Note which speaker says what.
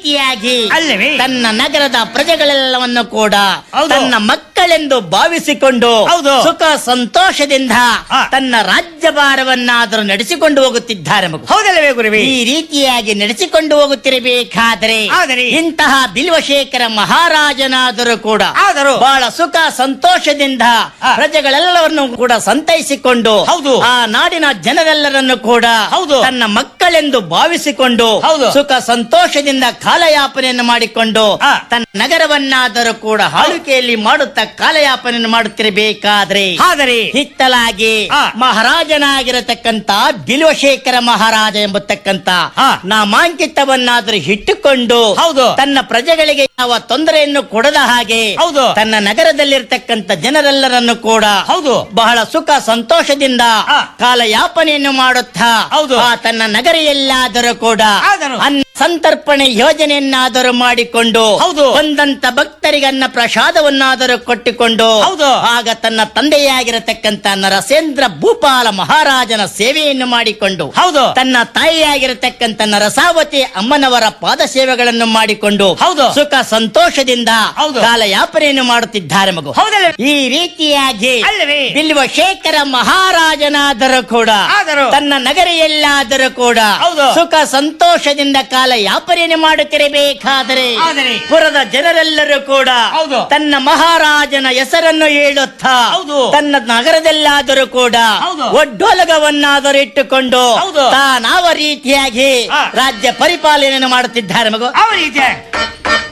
Speaker 1: ರೀತಿಯಾಗಿ
Speaker 2: ಅಲ್ಲವೇ?
Speaker 1: ತನ್ನ ನಗರದ ಪ್ರಜೆಗಳೆಲ್ಲವನ್ನು ಕೂಡ
Speaker 2: ಹೌದು.
Speaker 1: ತನ್ನ ಮಕ್ಕಳೆಂದು ಭಾವಿಸಿಕೊಂಡು
Speaker 2: ಹೌದು.
Speaker 1: ಸುಖ ಸಂತೋಷದಿಂದ
Speaker 2: ಆ.
Speaker 1: ತನ್ನ ರಾಜ್ಯಭಾರವನ್ನಾದರೂ ನಡೆಸಿಕೊಂಡು ಹೋಗುತ್ತಿದ್ದಾರೆ ಮಗು
Speaker 2: ಹೌದಲ್ಲವೇ ಗುರುವೇ
Speaker 1: ಈ ರೀತಿಯಾಗಿ ನಡೆಸಿಕೊಂಡು ಹೋಗುತ್ತಿರಬೇಕಾದರೆ
Speaker 2: ಆದರೆ
Speaker 1: ಇಂತಹ ಬಿಲ್ವಶೇಖರ ಮಹಾರಾಜನಾದರೂ ಕೂಡ
Speaker 2: ಆದರೂ
Speaker 1: ಬಹಳ ಸುಖ ಸಂತೋಷದಿಂದ
Speaker 2: ಆ.
Speaker 1: ಪ್ರಜೆಗಳೆಲ್ಲವನ್ನು ಕೂಡ ಸಂತೈಸಿಕೊಂಡು
Speaker 2: ಹೌದು.
Speaker 1: ಆ ನಾಡಿನ ಜನರೆಲ್ಲರನ್ನು ಕೂಡ
Speaker 2: ಹೌದು.
Speaker 1: ತನ್ನ ಮಕ್ಕಳೆಂದು ಭಾವಿಸಿಕೊಂಡು
Speaker 2: ಹೌದು.
Speaker 1: ಸುಖ ಸಂತೋಷದಿಂದ ಕಾಲಯಾಪನೆಯನ್ನು ಮಾಡಿಕೊಂಡು
Speaker 2: ಆ.
Speaker 1: ತನ್ನ ನಗರವನ್ನಾದರೂ ಕೂಡ ಆಳ್ವಿಕೆಯಲ್ಲಿ ಮಾಡುತ್ತಾ ಕಾಲಯಾಪನೆಯನ್ನು ಮಾಡುತ್ತಿರಬೇಕಾದ್ರೆ
Speaker 2: ಆದರೆ
Speaker 1: ಹಿತ್ತಲಾಗಿ
Speaker 2: ಆ.
Speaker 1: ಮಹಾರಾಜನಾಗಿರತಕ್ಕಂತ ಬಿಲ್ವಶೇಖರ ಮಹಾರಾಜ ಎಂಬತಕ್ಕಂತ
Speaker 2: ಆ.
Speaker 1: ನಾಮಾಂಕಿತವನ್ನಾದರೂ ಇಟ್ಟುಕೊಂಡು
Speaker 2: ಹೌದು.
Speaker 1: ತನ್ನ ಪ್ರಜೆಗಳಿಗೆ ಯಾವ ತೊಂದರೆಯನ್ನು ಕೊಡದ ಹಾಗೆ
Speaker 2: ಹೌದು.
Speaker 1: ತನ್ನ ನಗರದಲ್ಲಿರ್ತಕ್ಕಂಥ ಜನರೆಲ್ಲರನ್ನು ಕೂಡ
Speaker 2: ಹೌದು.
Speaker 1: ಬಹಳ ಸುಖ ಸಂತೋಷದಿಂದ
Speaker 2: ಆ.
Speaker 1: ಕಾಲಯಾಪನೆಯನ್ನು ಮಾಡುತ್ತಾ
Speaker 2: ಹೌದು.
Speaker 1: ಆ ತನ್ನ ನಗರಿಯಲ್ಲಾದರೂ ಕೂಡ
Speaker 2: ಆದರೂ.
Speaker 1: ಅನ್ನ ಸಂತರ್ಪಣೆ ಯೋಜನೆಯನ್ನಾದರೂ ಮಾಡಿಕೊಂಡು
Speaker 2: ಹೌದು.
Speaker 1: ಬಂದಂತ ಭಕ್ತರಿಗೆ ಅನ್ನ ಪ್ರಸಾದವನ್ನಾದರೂ ಕೊಟ್ಟಿಕೊಂಡು
Speaker 2: ಹೌದು.
Speaker 1: ಆಗ ತನ್ನ ತಂದೆಯಾಗಿರತಕ್ಕಂತ ನರಸೇಂದ್ರ ಭೂಪಾಲ ಮಹಾರಾಜನ ಸೇವೆಯನ್ನು ಮಾಡಿಕೊಂಡು
Speaker 2: ಹೌದು.
Speaker 1: ತನ್ನ ತಾಯಿಯಾಗಿರತಕ್ಕಂತ ನರಸಾವತಿ ಅಮ್ಮನವರ ಪಾದ ಸೇವೆಗಳನ್ನು ಮಾಡಿಕೊಂಡು
Speaker 2: ಹೌದು.
Speaker 1: ಸುಖ ಸಂತೋಷದಿಂದ
Speaker 2: ಹೌದು.
Speaker 1: ಕಾಲಯಾಪನೆಯನ್ನು ಮಾಡುತ್ತಿದ್ದಾರೆ ಮಗು
Speaker 2: ಹೌದಲ್ಲವೇ?
Speaker 1: ಈ ರೀತಿಯಾಗಿ
Speaker 2: ಅಲ್ಲವೇ?
Speaker 1: ಬಿಲ್ವ ಶೇಖರ ಮಹಾರಾಜನಾದರೂ ಕೂಡ
Speaker 2: ಆದರೂ.
Speaker 1: ತನ್ನ ನಗರಿಯಲ್ಲಾದರೂ ಕೂಡ
Speaker 2: ಹೌದು.
Speaker 1: ಸುಖ ಸಂತೋಷದಿಂದ ಕಾಲ ಯಾಪನೆಯನ್ನು ಮಾಡುತ್ತಿರಬೇಕಾದರೆ
Speaker 2: ಆದರೆ.
Speaker 1: ಪುರದ ಜನರೆಲ್ಲರೂ ಕೂಡ
Speaker 2: ಹೌದು.
Speaker 1: ತನ್ನ ಮಹಾರಾಜನ ಹೆಸರನ್ನು ಹೇಳುತ್ತಾ
Speaker 2: ಹೌದು.
Speaker 1: ತನ್ನ ನಗರದಲ್ಲಾದರೂ ಕೂಡ
Speaker 2: ಹೌದು.
Speaker 1: ಒಡ್ಡೋಲಗವನ್ನಾದರೂ ಇಟ್ಟುಕೊಂಡು
Speaker 2: ಹೌದು.
Speaker 1: ತಾನಾವ ರೀತಿಯಾಗಿ
Speaker 2: ಆ.
Speaker 1: ರಾಜ್ಯ ಪರಿಪಾಲನೆಯನ್ನು ಮಾಡುತ್ತಿದ್ದಾರೆ ಮಗು
Speaker 2: ಅವ ರೀತಿ